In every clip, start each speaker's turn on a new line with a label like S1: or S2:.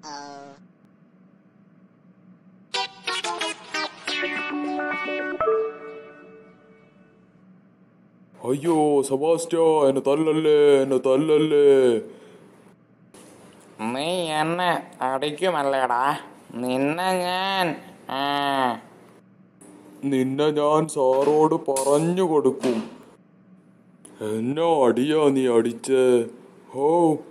S1: അയ്യോ സെബാസ്റ്റ്യ എന്നെ തല്ലല്ലേ എന്നെ തല്ലല്ലേ
S2: നീ എന്നെ അടിക്കുമല്ലേടാ നിന്നെ ഞാൻ ആ
S1: നിന്നെ ഞാൻ സാറോട് പറഞ്ഞു കൊടുക്കും എന്നാ അടിയാ നീ അടിച്ചേ ഹോ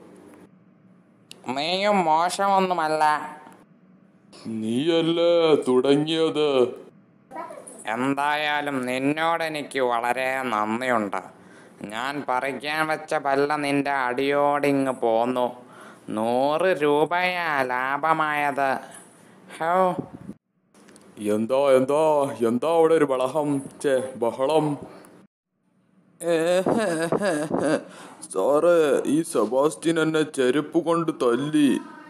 S2: നീയും മോശമൊന്നുമല്ല
S1: നീയല്ലേ തുടങ്ങിയത്
S2: എന്തായാലും നിന്നോടെനിക്ക് വളരെ നന്ദിയുണ്ട് ഞാൻ പറിക്കാൻ വെച്ച പല്ല നിന്റെ അടിയോടിങ്ങ് പോന്നു നൂറ് രൂപയാ ലാഭമായത് ഹോ
S1: എന്താ എന്താ എന്താ അവിടെ ഒരു ബളഹം ചേ ബഹളം സാറേ ഈ സെബാസ്റ്റ്യൻ എന്നെ ചെരുപ്പ് കൊണ്ട് തല്ലി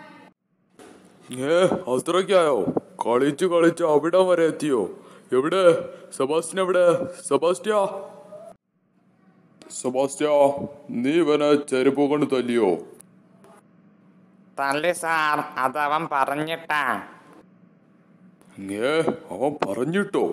S1: ഏ അത്രയ്ക്കായോ കളിച്ചു കളിച്ച് അവിടെ വരെ എത്തിയോ എവിടെ സെബാസ്റ്റ്യൻ എവിടെ സെബാസ്റ്റ്യ സെബാസ്റ്റ്യ നീ ഇവനെ ചെരുപ്പ് കൊണ്ട് തല്ലിയോ
S2: തള്ളി സാർ അതവൻ പറഞ്ഞിട്ടാ
S1: ഏ അവൻ പറഞ്ഞിട്ടോ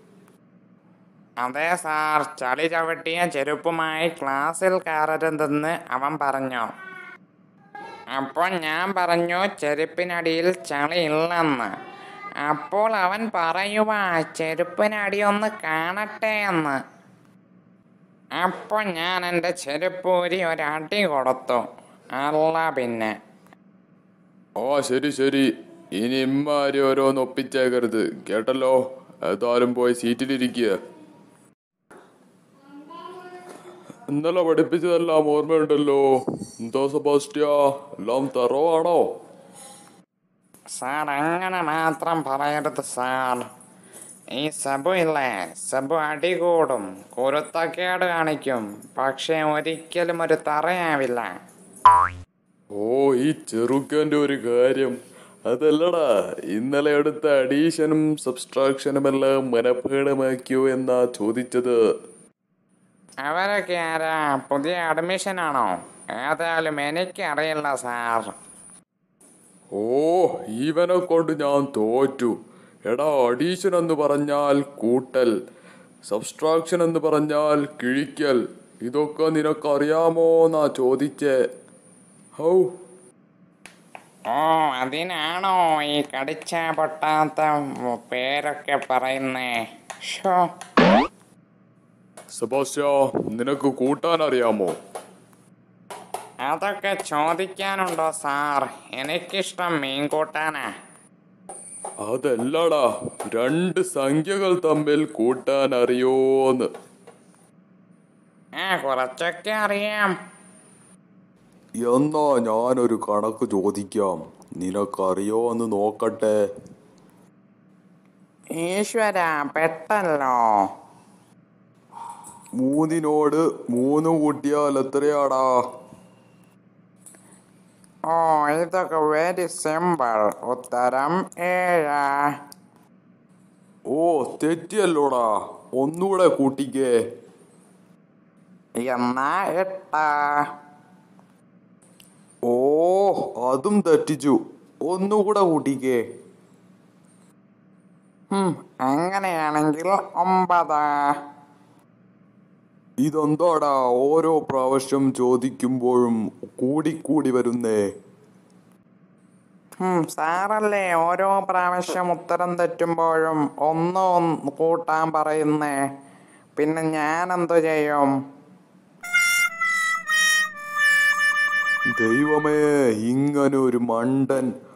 S2: അതെ സാർ ചളി ചവിട്ടിയ ചെരുപ്പുമായി ക്ലാസ്സിൽ കയറരുതെന്ന് അവൻ പറഞ്ഞു അപ്പോൾ ഞാൻ പറഞ്ഞു ചെരുപ്പിനടിയിൽ ചളി ഇല്ലെന്ന് അപ്പോൾ അവൻ പറയുക ചെരുപ്പിനടിയൊന്ന് കാണട്ടെ എന്ന് അപ്പോൾ ഞാൻ എൻ്റെ ചെരുപ്പൂരി ഒരടി കൊടുത്തു അല്ല പിന്നെ
S1: ഓ ശരി ശരി ഇനി ഇമ്മാരി ഓരോന്ന് ഒപ്പിച്ചേക്കരുത് കേട്ടല്ലോ ഏതായാലും പോയി സീറ്റിലിരിക്കുക ഇന്നലെ പഠിപ്പിച്ചതെല്ലാം ഓർമ്മയുണ്ടല്ലോ എന്തോ സെബാസ്റ്റ്യ എല്ലാം തറവാണോ
S2: സാർ അങ്ങനെ മാത്രം പറയരുത് സാർ ഈ സബു ഇല്ലേ സബു അടികൂടും കുരുത്തക്കേട് കാണിക്കും പക്ഷെ ഒരിക്കലും ഒരു തറയാവില്ല
S1: ഓ ഈ ചെറുക്കൻ്റെ ഒരു കാര്യം അതല്ലടാ ഇന്നലെ എടുത്ത അഡീഷനും സബ്സ്ട്രാക്ഷനും എല്ലാം മനഃപേടമാക്കിയോ എന്നാ ചോദിച്ചത്
S2: അവരൊക്കെ ആരാ പുതിയ അഡ്മിഷൻ ആണോ ഏതായാലും എനിക്കറിയില്ല സാർ
S1: ഓ ഇവനെ കൊണ്ട് ഞാൻ തോറ്റു എടാ അഡീഷൻ എന്ന് പറഞ്ഞാൽ കൂട്ടൽ സബ്സ്ട്രാക്ഷൻ എന്ന് പറഞ്ഞാൽ കിഴിക്കൽ ഇതൊക്കെ നിനക്കറിയാമോ എന്നാ ചോദിച്ചേ ഹൗ
S2: ഓ അതിനാണോ ഈ കടിച്ച പൊട്ടാത്ത പേരൊക്കെ പറയുന്നേ ഷോ
S1: സെബാസ്റ്റ്യ നിനക്ക് കൂട്ടാൻ അറിയാമോ
S2: അതൊക്കെ ചോദിക്കാനുണ്ടോ സാർ എനിക്കിഷ്ടം മീൻ കൂട്ടാനാ
S1: അതല്ലടാ രണ്ട് സംഖ്യകൾ തമ്മിൽ കൂട്ടാൻ അറിയോന്ന്
S2: ആ കുറച്ചൊക്കെ അറിയാം
S1: എന്നാ ഞാനൊരു കണക്ക് ചോദിക്കാം നിനക്കറിയോ എന്ന് നോക്കട്ടെ
S2: ഈശ്വര പെട്ടല്ലോ
S1: മൂന്നിനോട് മൂന്ന് കൂട്ടിയാൽ എത്രയാടാ
S2: ഓ ഇതൊക്കെ വെരി സിമ്പിൾ ഉത്തരം ഏഴ്
S1: ഓ തെറ്റിയല്ലോടാ ഒന്നുകൂടെ കൂട്ടിക്കേ
S2: എന്നാ എട്ട്
S1: ഓ അതും തെറ്റിച്ചു ഒന്നുകൂടെ കൂട്ടിക്കേ
S2: ഉം, അങ്ങനെയാണെങ്കിൽ ഒമ്പത്
S1: ഇതെന്താടാ ഓരോ പ്രാവശ്യം ചോദിക്കുമ്പോഴും കൂടിക്കൂടി വരുന്നേ
S2: ഉം, സാറല്ലേ ഓരോ പ്രാവശ്യം ഉത്തരം തെറ്റുമ്പോഴും ഒന്ന് ഒന്ന് കൂട്ടാൻ പറയുന്നേ പിന്നെ ഞാൻ എന്തു ചെയ്യും
S1: ദൈവമേ ഇങ്ങനെ ഒരു മണ്ടൻ